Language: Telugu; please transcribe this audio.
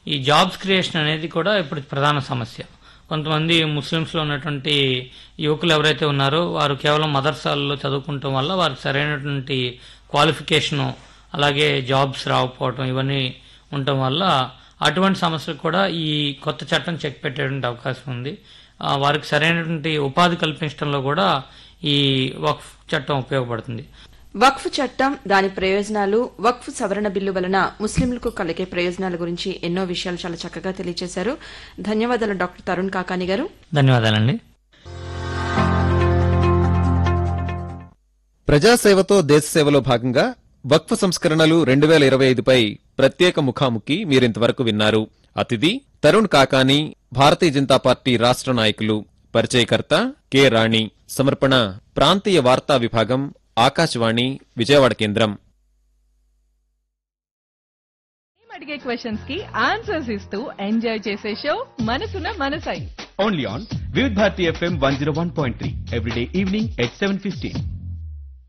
ఈ జాబ్స్ క్రియేషన్ అనేది కూడా ఇప్పుడు ప్రధాన సమస్య కొంతమంది ముస్లిమ్స్లో ఉన్నటువంటి యువకులు ఎవరైతే ఉన్నారో వారు కేవలం మదర్సాలలో చదువుకుంటాం వల్ల వారికి సరైనటువంటి క్వాలిఫికేషను అలాగే జాబ్స్ రాకపోవటం ఇవన్నీ ఉండటం వల్ల అటువంటి సమస్యలు కూడా ఈ కొత్త చట్టం చెక్ పెట్టేటువంటి అవకాశం ఉంది ఆ, వారికి సరైనటువంటి ఉపాధి కల్పించడంలో కూడా ఈ వక్ఫ్ చట్టం ఉపయోగపడుతుంది వక్ఫ్ చట్టం దాని ప్రయోజనాలు వక్ఫ్ సవరణ బిల్లు వలన ముస్లింలకు కలిగే ప్రయోజనాల గురించి ఎన్నో విషయాలు చాలా చక్కగా తెలియజేశారు ధన్యవాదాలు డాక్టర్ తరుణ్ కాకాని గారు ధన్యవాదాలండి ప్రజాసేవతో దేశసేవలో భాగంగా వక్ఫ్ సంస్కరణలు రెండు వేల ఇరవై ఐదుపై ప్రత్యేక ముఖాముఖి మీరింతవరకు విన్నారు అతిథి తరుణ్ కాకాని భారతీయ జనతా పార్టీ రాష్ట్ర నాయకులు పరిచయకర్త కె రాణి సమర్పణ ప్రాంతీయ వార్తా విభాగం ఆకాశవాణి విజయవాడ కేంద్రం మేము అడిగే క్వశ్చన్స్ కి ఆన్సర్స్ ఇస్తూ ఎంజాయ్ చేసే షో మనసున మనసై Only on Vivid Bharati FM 101.3 every day evening at 7.15.